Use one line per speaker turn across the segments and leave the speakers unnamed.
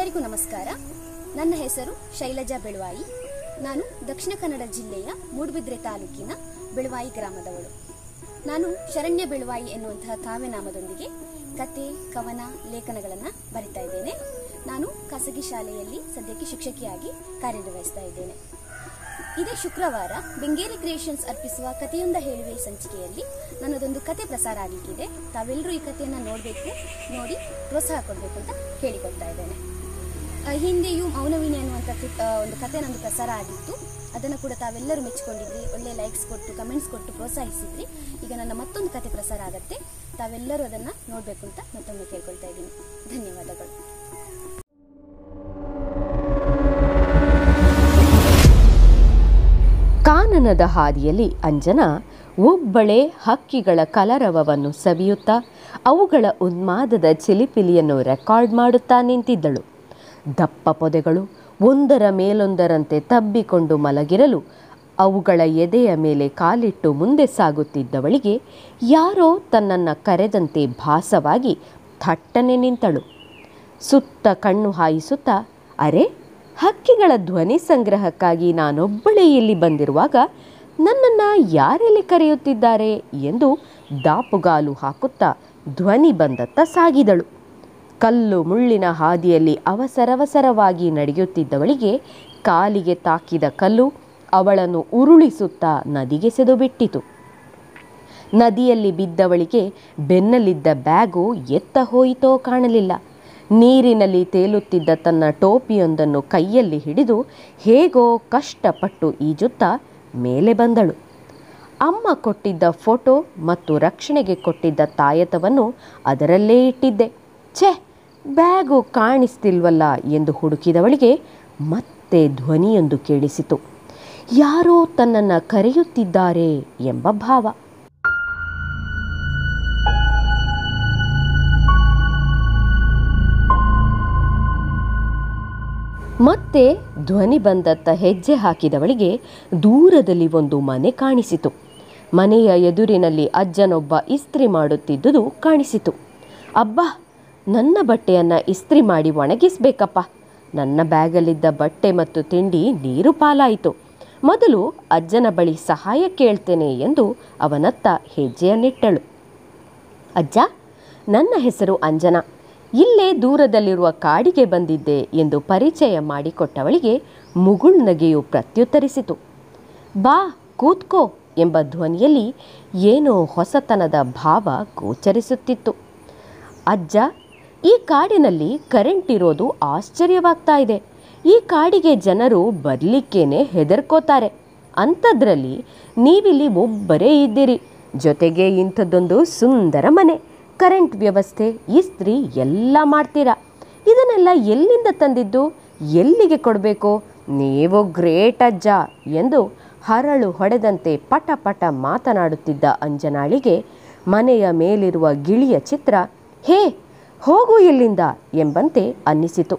ಎಲ್ಲರಿಗೂ ನಮಸ್ಕಾರ ನನ್ನ ಹೆಸರು ಶೈಲಜಾ ಬೆಳವಾಯಿ ನಾನು ದಕ್ಷಿಣ ಕನ್ನಡ ಜಿಲ್ಲೆಯ ಮೂಡುಬಿದ್ರೆ ತಾಲೂಕಿನ ಬೆಳವಾಯಿ ಗ್ರಾಮದವಳು ನಾನು ಶರಣ್ಯ ಬೆಳವಾಯಿ ಎನ್ನುವಂತಹ ಕಾವ್ಯನಾಮದೊಂದಿಗೆ ಕತೆ ಕವನ ಲೇಖನಗಳನ್ನು ಬರಿತಾ ಇದ್ದೇನೆ ನಾನು ಖಾಸಗಿ ಶಾಲೆಯಲ್ಲಿ ಸದ್ಯಕ್ಕೆ ಶಿಕ್ಷಕಿಯಾಗಿ ಕಾರ್ಯನಿರ್ವಹಿಸ್ತಾ ಇದ್ದೇನೆ ಇದೇ ಶುಕ್ರವಾರ ಬೆಂಗೇರಿ ಕ್ರಿಯೇಷನ್ಸ್ ಅರ್ಪಿಸುವ ಕಥೆಯೊಂದ ಹೇಳುವೆ ಸಂಚಿಕೆಯಲ್ಲಿ ನನ್ನದೊಂದು ಕತೆ ಪ್ರಸಾರ ಆಗಲಿಕ್ಕಿದೆ ತಾವೆಲ್ಲರೂ ಈ ಕಥೆಯನ್ನು ನೋಡಬೇಕು ನೋಡಿ ಪ್ರೋತ್ಸಾಹ ಕೊಡಬೇಕು ಅಂತ ಹೇಳಿಕೊಡ್ತಾ ಇದ್ದೇನೆ ಆ, ಹಿಂದೆಯೂ ಮೌನವೀಣೆ ಅನ್ನುವಂಥ ಕೃ- ಆ, ಒಂದು ಕತೆ ನಂದು ಪ್ರಸಾರ ಆಗಿತ್ತು ಅದನ್ನು ಕೂಡ ತಾವೆಲ್ಲರೂ ಮೆಚ್ಚಿಕೊಂಡಿದ್ರಿ ಒಳ್ಳೆ ಲೈಕ್ಸ್ ಕೊಟ್ಟು ಕಮೆಂಟ್ಸ್ ಕೊಟ್ಟು ಪ್ರೋತ್ಸಾಹಿಸಿದ್ರಿ ಈಗ ನನ್ನ ಮತ್ತೊಂದು ಕತೆ ಪ್ರಸಾರ ಆಗುತ್ತೆ ತಾವೆಲ್ಲರೂ ಅದನ್ನು ನೋಡಬೇಕು ಅಂತ ಮತ್ತೊಮ್ಮೆ ಕೇಳ್ಕೊಳ್ತಾ ಇದ್ದೀನಿ ಧನ್ಯವಾದಗಳು
ಕಾನನದ ಹಾದಿಯಲ್ಲಿ ಅಂಜನ ಒಬ್ಬಳೇ ಹಕ್ಕಿಗಳ ಕಲರವವನ್ನು ಸವಿಯುತ್ತಾ ಅವುಗಳ ಉನ್ಮಾದದ ಚಿಲಿಪಿಲಿಯನ್ನು ರೆಕಾರ್ಡ್ ಮಾಡುತ್ತಾ ನಿಂತಿದ್ದಳು ದಪ್ಪ ಪೊದೆಗಳು ಒಂದರ ಮೇಲೊಂದರಂತೆ ತಬ್ಬಿಕೊಂಡು ಮಲಗಿರಲು ಅವುಗಳ ಎದೆಯ ಮೇಲೆ ಕಾಲಿಟ್ಟು ಮುಂದೆ ಸಾಗುತ್ತಿದ್ದವಳಿಗೆ ಯಾರೋ ತನ್ನನ್ನು ಕರೆದಂತೆ ಭಾಸವಾಗಿ ಥಟ್ಟನೆ ನಿಂತಳು ಸುತ್ತ ಕಣ್ಣು ಹಾಯಿಸುತ್ತಾ ಅರೆ ಹಕ್ಕಿಗಳ ಧ್ವನಿ ಸಂಗ್ರಹಕ್ಕಾಗಿ ನಾನೊಬ್ಬಳೇ ಇಲ್ಲಿ ಬಂದಿರುವಾಗ ನನ್ನನ್ನು ಯಾರೆಲ್ಲಿ ಕರೆಯುತ್ತಿದ್ದಾರೆ ಎಂದು ದಾಪುಗಾಲು ಹಾಕುತ್ತಾ ಧ್ವನಿ ಬಂದತ್ತ ಸಾಗಿದಳು ಕಲ್ಲು ಮುಳ್ಳಿನ ಹಾದಿಯಲ್ಲಿ ಅವಸರವಸರವಾಗಿ ನಡೆಯುತ್ತಿದ್ದವಳಿಗೆ ಕಾಲಿಗೆ ತಾಕಿದ ಕಲ್ಲು ಅವಳನ್ನು ಉರುಳಿಸುತ್ತಾ ನದಿಗೆಸೆದು ಬಿಟ್ಟಿತು ನದಿಯಲ್ಲಿ ಬಿದ್ದವಳಿಗೆ ಬೆನ್ನಲ್ಲಿದ್ದ ಬ್ಯಾಗು ಎತ್ತ ಹೋಯಿತೋ ಕಾಣಲಿಲ್ಲ ನೀರಿನಲ್ಲಿ ತೇಲುತ್ತಿದ್ದ ತನ್ನ ಟೋಪಿಯೊಂದನ್ನು ಕೈಯಲ್ಲಿ ಹಿಡಿದು ಹೇಗೋ ಕಷ್ಟಪಟ್ಟು ಈಜುತ್ತಾ ಮೇಲೆ ಬಂದಳು ಅಮ್ಮ ಕೊಟ್ಟಿದ್ದ ಫೋಟೋ ಮತ್ತು ರಕ್ಷಣೆಗೆ ಕೊಟ್ಟಿದ್ದ ತಾಯತವನ್ನು ಅದರಲ್ಲೇ ಇಟ್ಟಿದ್ದೆ ಛೆ ಬ್ಯಾಗು ಕಾಣಿಸ್ತಿಲ್ವಲ್ಲ ಎಂದು ಹುಡುಕಿದವಳಿಗೆ ಮತ್ತೆ ಧ್ವನಿಯೊಂದು ಕೇಳಿಸಿತು ಯಾರೋ ತನ್ನನ್ನು ಕರೆಯುತ್ತಿದ್ದಾರೆ ಎಂಬ ಭಾವ ಮತ್ತೆ ಧ್ವನಿ ಬಂದತ್ತ ಹೆಜ್ಜೆ ಹಾಕಿದವಳಿಗೆ ದೂರದಲ್ಲಿ ಒಂದು ಮನೆ ಕಾಣಿಸಿತು ಮನೆಯ ಎದುರಿನಲ್ಲಿ ಅಜ್ಜನೊಬ್ಬ ಇಸ್ತ್ರಿ ಮಾಡುತ್ತಿದ್ದುದು ಕಾಣಿಸಿತು ಅಬ್ಬಾ ನನ್ನ ಬಟ್ಟೆಯನ್ನು ಇಸ್ತ್ರಿ ಮಾಡಿ ಒಣಗಿಸ್ಬೇಕಪ್ಪ ನನ್ನ ಬ್ಯಾಗಲ್ಲಿದ್ದ ಬಟ್ಟೆ ಮತ್ತು ತಿಂಡಿ ನೀರು ಪಾಲಾಯಿತು ಮೊದಲು ಅಜ್ಜನ ಬಳಿ ಸಹಾಯ ಕೇಳ್ತೇನೆ ಎಂದು ಅವನತ್ತ ಹೆಜ್ಜೆಯನ್ನಿಟ್ಟಳು ಅಜ್ಜ ನನ್ನ ಹೆಸರು ಅಂಜನಾ ಇಲ್ಲೇ ದೂರದಲ್ಲಿರುವ ಕಾಡಿಗೆ ಬಂದಿದ್ದೆ ಎಂದು ಪರಿಚಯ ಮಾಡಿಕೊಟ್ಟವಳಿಗೆ ಮುಗುಳ್ನಗೆಯು ಪ್ರತ್ಯುತ್ತರಿಸಿತು ಬಾ ಕೂತ್ಕೋ ಎಂಬ ಧ್ವನಿಯಲ್ಲಿ ಏನೋ ಹೊಸತನದ ಭಾವ ಗೋಚರಿಸುತ್ತಿತ್ತು ಅಜ್ಜ ಈ ಕಾಡಿನಲ್ಲಿ ಕರೆಂಟ್ ಇರೋದು ಆಶ್ಚರ್ಯವಾಗ್ತಾ ಇದೆ ಈ ಕಾಡಿಗೆ ಜನರು ಬರಲಿಕ್ಕೇನೆ ಹೆದರ್ಕೋತಾರೆ ಅಂಥದ್ರಲ್ಲಿ ನೀವಿಲ್ಲಿ ಒಬ್ಬರೇ ಇದ್ದೀರಿ ಜೊತೆಗೆ ಇಂಥದ್ದೊಂದು ಸುಂದರ ಮನೆ ಕರೆಂಟ್ ವ್ಯವಸ್ಥೆ ಇಸ್ತ್ರಿ ಎಲ್ಲ ಮಾಡ್ತೀರಾ ಇದನ್ನೆಲ್ಲ ಎಲ್ಲಿಂದ ತಂದಿದ್ದು ಎಲ್ಲಿಗೆ ಕೊಡಬೇಕು ನೀವು ಗ್ರೇಟ್ ಅಜ್ಜ ಎಂದು ಹರಳು ಹೊಡೆದಂತೆ ಪಟ ಪಟ ಮಾತನಾಡುತ್ತಿದ್ದ ಅಂಜನಾಳಿಗೆ ಮನೆಯ ಮೇಲಿರುವ ಗಿಳಿಯ ಚಿತ್ರ ಹೇ ಹೋಗು ಇಲ್ಲಿಂದ ಎಂಬಂತೆ ಅನ್ನಿಸಿತು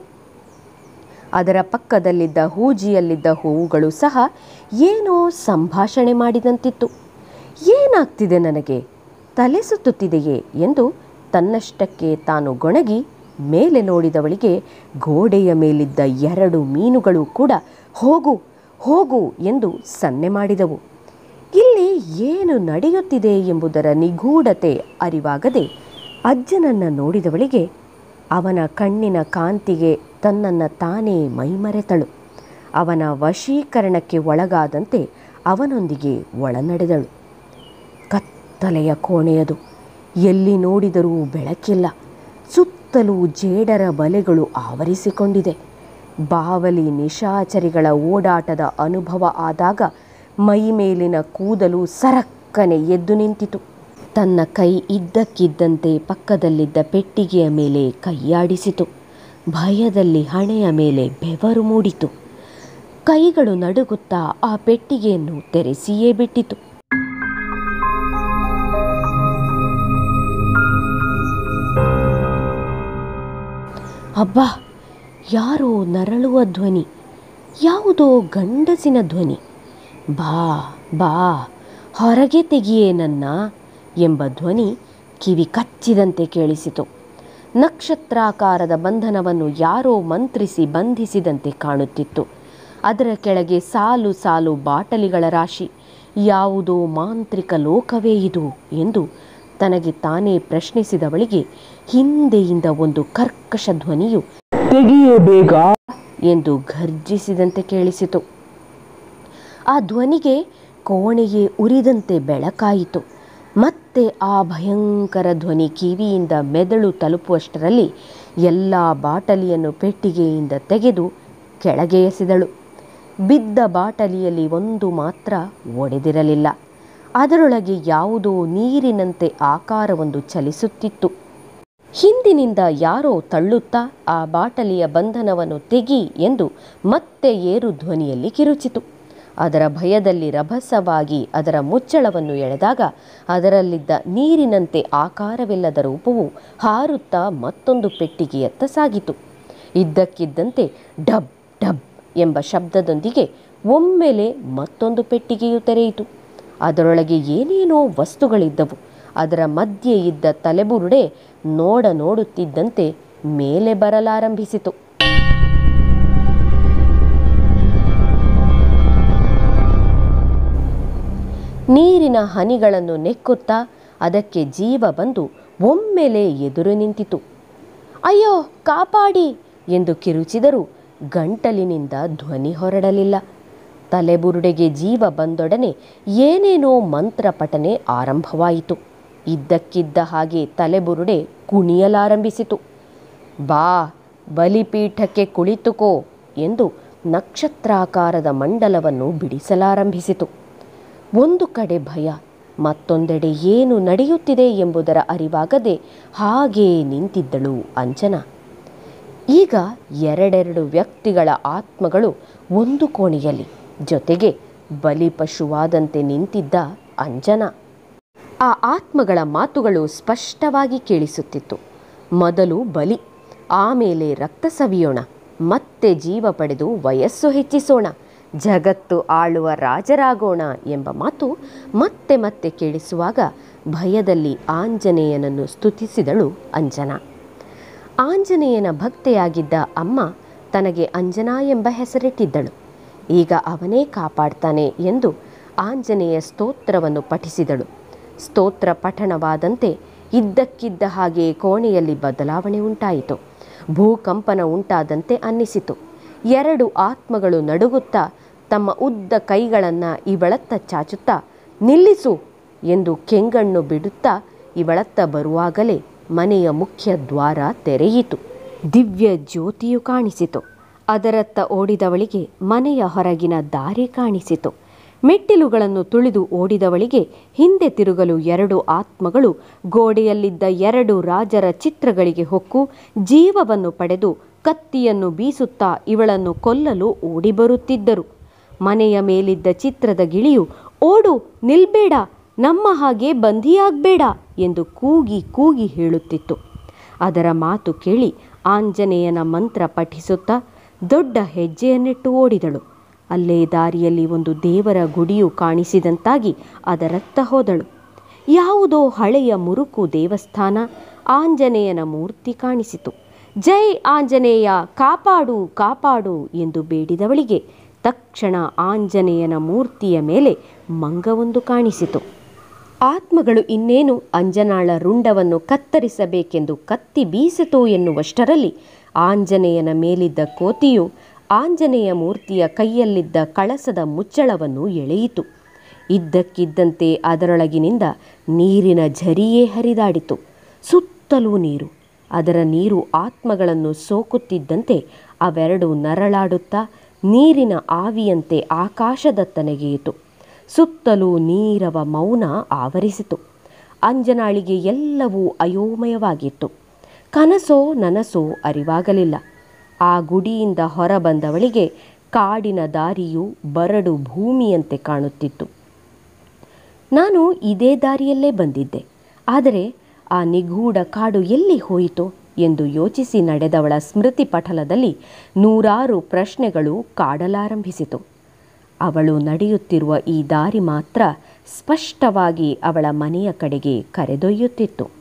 ಅದರ ಪಕ್ಕದಲ್ಲಿದ್ದ ಹೂಜಿಯಲ್ಲಿದ್ದ ಹೂವುಗಳು ಸಹ ಏನೋ ಸಂಭಾಷಣೆ ಮಾಡಿದಂತಿತ್ತು ಏನಾಗ್ತಿದೆ ನನಗೆ ತಲೆ ಸುತ್ತುತ್ತಿದೆಯೇ ಎಂದು ತನ್ನಷ್ಟಕ್ಕೆ ತಾನು ಗೊಣಗಿ ಮೇಲೆ ನೋಡಿದವಳಿಗೆ ಗೋಡೆಯ ಮೇಲಿದ್ದ ಎರಡು ಮೀನುಗಳು ಕೂಡ ಹೋಗು ಹೋಗು ಎಂದು ಸನ್ನೆ ಮಾಡಿದವು ಇಲ್ಲಿ ಏನು ನಡೆಯುತ್ತಿದೆ ಎಂಬುದರ ನಿಗೂಢತೆ ಅರಿವಾಗದೆ ಅಜ್ಜನನ್ನು ನೋಡಿದವಳಿಗೆ ಅವನ ಕಣ್ಣಿನ ಕಾಂತಿಗೆ ತನ್ನನ್ನು ತಾನೇ ಮೈಮರೆತಳು ಅವನ ವಶೀಕರಣಕ್ಕೆ ಒಳಗಾದಂತೆ ಅವನೊಂದಿಗೆ ಒಳನಡೆದಳು ಕತ್ತಲೆಯ ಕೋಣೆಯದು ಎಲ್ಲಿ ನೋಡಿದರೂ ಬೆಳಕಿಲ್ಲ ಸುತ್ತಲೂ ಜೇಡರ ಬಲೆಗಳು ಆವರಿಸಿಕೊಂಡಿದೆ ಬಾವಲಿ ನಿಶಾಚರಿಗಳ ಓಡಾಟದ ಅನುಭವ ಆದಾಗ ಮೈ ಮೇಲಿನ ಕೂದಲು ಸರಕ್ಕನೆ ಎದ್ದು ನಿಂತಿತು ತನ್ನ ಕೈ ಇದ್ದಕ್ಕಿದ್ದಂತೆ ಪಕ್ಕದಲ್ಲಿದ್ದ ಪೆಟ್ಟಿಗೆಯ ಮೇಲೆ ಕೈಯಾಡಿಸಿತು ಭಯದಲ್ಲಿ ಹಣೆಯ ಮೇಲೆ ಬೆವರು ಮೂಡಿತು ಕೈಗಳು ನಡುಗುತ್ತಾ ಆ ಪೆಟ್ಟಿಗೆಯನ್ನು ತೆರೆಸಿಯೇ ಬಿಟ್ಟಿತು ಅಬ್ಬಾ ಯಾರೋ ನರಳುವ ಧ್ವನಿ ಯಾವುದೋ ಗಂಡಸಿನ ಧ್ವನಿ ಬಾ ಬಾ ಹೊರಗೆ ತೆಗಿಯೇ ನನ್ನ ಎಂಬ ಧ್ವನಿ ಕಿವಿ ಕಚ್ಚಿದಂತೆ ಕೇಳಿಸಿತು ನಕ್ಷತ್ರಾಕಾರದ ಬಂಧನವನ್ನು ಯಾರೋ ಮಂತ್ರಿಸಿ ಬಂಧಿಸಿದಂತೆ ಕಾಣುತ್ತಿತ್ತು ಅದರ ಕೆಳಗೆ ಸಾಲು ಸಾಲು ಬಾಟಲಿಗಳ ರಾಶಿ ಯಾವುದೋ ಮಾಂತ್ರಿಕ ಲೋಕವೇ ಇದು ಎಂದು ತನಗೆ ತಾನೇ ಪ್ರಶ್ನಿಸಿದವಳಿಗೆ ಹಿಂದೆಯಿಂದ ಒಂದು ಕರ್ಕಶ ಧ್ವನಿಯು
ತೆಗೆಯೇ ಬೇಗ
ಎಂದು ಘರ್ಜಿಸಿದಂತೆ ಕೇಳಿಸಿತು ಆ ಧ್ವನಿಗೆ ಕೋಣೆಯೇ ಉರಿದಂತೆ ಬೆಳಕಾಯಿತು ಮತ್ತೆ ಆ ಭಯಂಕರ ಧ್ವನಿ ಕಿವಿಯಿಂದ ಮೆದುಳು ತಲುಪುವಷ್ಟರಲ್ಲಿ ಎಲ್ಲ ಬಾಟಲಿಯನ್ನು ಪೆಟ್ಟಿಗೆಯಿಂದ ತೆಗೆದು ಕೆಳಗೆ ಎಸೆದಳು ಬಿದ್ದ ಬಾಟಲಿಯಲ್ಲಿ ಒಂದು ಮಾತ್ರ ಒಡೆದಿರಲಿಲ್ಲ ಅದರೊಳಗೆ ಯಾವುದೋ ನೀರಿನಂತೆ ಆಕಾರವೊಂದು ಚಲಿಸುತ್ತಿತ್ತು ಹಿಂದಿನಿಂದ ಯಾರೋ ತಳ್ಳುತ್ತಾ ಆ ಬಾಟಲಿಯ ಬಂಧನವನ್ನು ತೆಗಿ ಎಂದು ಮತ್ತೆ ಏರು ಧ್ವನಿಯಲ್ಲಿ ಕಿರುಚಿತು ಅದರ ಭಯದಲ್ಲಿ ರಭಸವಾಗಿ ಅದರ ಮುಚ್ಚಳವನ್ನು ಎಳೆದಾಗ ಅದರಲ್ಲಿದ್ದ ನೀರಿನಂತೆ ಆಕಾರವಿಲ್ಲದ ರೂಪವು ಹಾರುತ್ತಾ ಮತ್ತೊಂದು ಪೆಟ್ಟಿಗೆಯತ್ತ ಸಾಗಿತು ಇದ್ದಕ್ಕಿದ್ದಂತೆ ಡಬ್ ಡಬ್ ಎಂಬ ಶಬ್ದದೊಂದಿಗೆ ಒಮ್ಮೆಲೆ ಮತ್ತೊಂದು ಪೆಟ್ಟಿಗೆಯು ತೆರೆಯಿತು ಅದರೊಳಗೆ ಏನೇನೋ ವಸ್ತುಗಳಿದ್ದವು ಅದರ ಮಧ್ಯೆ ಇದ್ದ ತಲೆಬುರುಡೆ ನೋಡ ನೋಡುತ್ತಿದ್ದಂತೆ ಮೇಲೆ ಬರಲಾರಂಭಿಸಿತು ನೀರಿನ ಹನಿಗಳನ್ನು ನೆಕ್ಕುತ್ತಾ ಅದಕ್ಕೆ ಜೀವ ಬಂದು ಒಮ್ಮೆಲೆ ಎದುರು ನಿಂತಿತು ಅಯ್ಯೋ ಕಾಪಾಡಿ ಎಂದು ಕಿರುಚಿದರೂ ಗಂಟಲಿನಿಂದ ಧ್ವನಿ ಹೊರಡಲಿಲ್ಲ ತಲೆಬುರುಡೆಗೆ ಜೀವ ಬಂದೊಡನೆ ಏನೇನೋ ಮಂತ್ರ ಪಠನೆ ಆರಂಭವಾಯಿತು ಇದ್ದಕ್ಕಿದ್ದ ಹಾಗೆ ತಲೆಬುರುಡೆ ಕುಣಿಯಲಾರಂಭಿಸಿತು ಬಾ ಬಲಿಪೀಠಕ್ಕೆ ಕುಳಿತುಕೋ ಎಂದು ನಕ್ಷತ್ರಾಕಾರದ ಮಂಡಲವನ್ನು ಬಿಡಿಸಲಾರಂಭಿಸಿತು ಒಂದು ಕಡೆ ಭಯ ಮತ್ತೊಂದೆಡೆ ಏನು ನಡೆಯುತ್ತಿದೆ ಎಂಬುದರ ಅರಿವಾಗದೆ ಹಾಗೇ ನಿಂತಿದ್ದಳು ಅಂಜನಾ ಈಗ ಎರಡೆರಡು ವ್ಯಕ್ತಿಗಳ ಆತ್ಮಗಳು ಒಂದು ಕೋಣೆಯಲ್ಲಿ ಜೊತೆಗೆ ಬಲಿಪಶುವಾದಂತೆ ನಿಂತಿದ್ದ ಅಂಜನಾ ಆ ಆತ್ಮಗಳ ಮಾತುಗಳು ಸ್ಪಷ್ಟವಾಗಿ ಕೇಳಿಸುತ್ತಿತ್ತು ಮೊದಲು ಬಲಿ ಆಮೇಲೆ ರಕ್ತ ಸವಿಯೋಣ ಮತ್ತೆ ಜೀವ ಪಡೆದು ವಯಸ್ಸು ಹೆಚ್ಚಿಸೋಣ ಜಗತ್ತು ಆಳುವ ರಾಜರಾಗೋಣ ಎಂಬ ಮಾತು ಮತ್ತೆ ಮತ್ತೆ ಕೇಳಿಸುವಾಗ ಭಯದಲ್ಲಿ ಆಂಜನೇಯನನ್ನು ಸ್ತುತಿಸಿದಳು ಅಂಜನಾ ಆಂಜನೇಯನ ಭಕ್ತೆಯಾಗಿದ್ದ ಅಮ್ಮ ತನಗೆ ಅಂಜನಾ ಎಂಬ ಹೆಸರಿಟ್ಟಿದ್ದಳು ಈಗ ಅವನೇ ಕಾಪಾಡ್ತಾನೆ ಎಂದು ಆಂಜನೇಯ ಸ್ತೋತ್ರವನ್ನು ಪಠಿಸಿದಳು ಸ್ತೋತ್ರ ಪಠಣವಾದಂತೆ ಇದ್ದಕ್ಕಿದ್ದ ಹಾಗೆ ಕೋಣೆಯಲ್ಲಿ ಬದಲಾವಣೆ ಉಂಟಾಯಿತು ಭೂಕಂಪನ ಉಂಟಾದಂತೆ ಅನ್ನಿಸಿತು ಎರಡು ಆತ್ಮಗಳು ನಡುಗುತ್ತಾ ತಮ್ಮ ಉದ್ದ ಕೈಗಳನ್ನು ಇವಳತ್ತ ಚಾಚುತ್ತಾ ನಿಲ್ಲಿಸು ಎಂದು ಕೆಂಗಣ್ಣು ಬಿಡುತ್ತಾ ಇವಳತ್ತ ಬರುವಾಗಲೇ ಮನೆಯ ಮುಖ್ಯ ದ್ವಾರ ತೆರೆಯಿತು ದಿವ್ಯ ಜ್ಯೋತಿಯು ಕಾಣಿಸಿತು ಅದರತ್ತ ಓಡಿದವಳಿಗೆ ಮನೆಯ ಹೊರಗಿನ ದಾರಿ ಕಾಣಿಸಿತು ಮೆಟ್ಟಿಲುಗಳನ್ನು ತುಳಿದು ಓಡಿದವಳಿಗೆ ಹಿಂದೆ ತಿರುಗಲು ಎರಡು ಆತ್ಮಗಳು ಗೋಡೆಯಲ್ಲಿದ್ದ ಎರಡು ರಾಜರ ಚಿತ್ರಗಳಿಗೆ ಹೊಕ್ಕು ಜೀವವನ್ನು ಪಡೆದು ಕತ್ತಿಯನ್ನು ಬೀಸುತ್ತಾ ಇವಳನ್ನು ಕೊಲ್ಲಲು ಓಡಿಬರುತ್ತಿದ್ದರು ಮನೆಯ ಮೇಲಿದ್ದ ಚಿತ್ರದ ಗಿಳಿಯು ಓಡು ನಿಲ್ಬೇಡ ನಮ್ಮ ಹಾಗೆ ಬಂಧಿಯಾಗಬೇಡ ಎಂದು ಕೂಗಿ ಕೂಗಿ ಹೇಳುತ್ತಿತ್ತು ಅದರ ಮಾತು ಕೇಳಿ ಆಂಜನೇಯನ ಮಂತ್ರ ಪಠಿಸುತ್ತಾ ದೊಡ್ಡ ಹೆಜ್ಜೆಯನ್ನಿಟ್ಟು ಓಡಿದಳು ಅಲ್ಲೇ ದಾರಿಯಲ್ಲಿ ಒಂದು ದೇವರ ಗುಡಿಯು ಕಾಣಿಸಿದಂತಾಗಿ ಅದರತ್ತ ಹೋದಳು ಯಾವುದೋ ಹಳೆಯ ಮುರುಕು ದೇವಸ್ಥಾನ ಆಂಜನೇಯನ ಮೂರ್ತಿ ಕಾಣಿಸಿತು ಜೈ ಆಂಜನೇಯ ಕಾಪಾಡು ಕಾಪಾಡು ಎಂದು ಬೇಡಿದವಳಿಗೆ ತಕ್ಷಣ ಆಂಜನೇಯನ ಮೂರ್ತಿಯ ಮೇಲೆ ಮಂಗವೊಂದು ಕಾಣಿಸಿತು ಆತ್ಮಗಳು ಇನ್ನೇನು ಅಂಜನಾಳ ರುಂಡವನ್ನು ಕತ್ತರಿಸಬೇಕೆಂದು ಕತ್ತಿ ಬೀಸಿತು ಎನ್ನುವಷ್ಟರಲ್ಲಿ ಆಂಜನೇಯನ ಮೇಲಿದ್ದ ಕೋತಿಯು ಆಂಜನೇಯ ಮೂರ್ತಿಯ ಕೈಯಲ್ಲಿದ್ದ ಕಳಸದ ಮುಚ್ಚಳವನ್ನು ಎಳೆಯಿತು ಇದ್ದಕ್ಕಿದ್ದಂತೆ ಅದರೊಳಗಿನಿಂದ ನೀರಿನ ಝರಿಯೇ ಹರಿದಾಡಿತು ಸುತ್ತಲೂ ನೀರು ಅದರ ನೀರು ಆತ್ಮಗಳನ್ನು ಸೋಕುತ್ತಿದ್ದಂತೆ ಅವೆರಡು ನರಳಾಡುತ್ತಾ ನೀರಿನ ಆವಿಯಂತೆ ಆಕಾಶದತ್ತ ನೆಗೆಯಿತು ಸುತ್ತಲೂ ನೀರವ ಮೌನ ಆವರಿಸಿತು ಅಂಜನಾಳಿಗೆ ಎಲ್ಲವೂ ಅಯೋಮಯವಾಗಿತ್ತು ಕನಸೋ ನನಸೋ ಅರಿವಾಗಲಿಲ್ಲ ಆ ಗುಡಿಯಿಂದ ಹೊರಬಂದವಳಿಗೆ ಕಾಡಿನ ದಾರಿಯು ಬರಡು ಭೂಮಿಯಂತೆ ಕಾಣುತ್ತಿತ್ತು ನಾನು ಇದೇ ದಾರಿಯಲ್ಲೇ ಬಂದಿದ್ದೆ ಆದರೆ ಆ ನಿಗೂಢ ಕಾಡು ಎಲ್ಲಿ ಹೋಯಿತೋ ಎಂದು ಯೋಚಿಸಿ ನಡೆದವಳ ಸ್ಮೃತಿ ಪಟಲದಲ್ಲಿ ನೂರಾರು ಪ್ರಶ್ನೆಗಳು ಕಾಡಲಾರಂಭಿಸಿತು ಅವಳು ನಡೆಯುತ್ತಿರುವ ಈ ದಾರಿ ಮಾತ್ರ ಸ್ಪಷ್ಟವಾಗಿ ಅವಳ ಮನೆಯ ಕಡೆಗೆ ಕರೆದೊಯ್ಯುತ್ತಿತ್ತು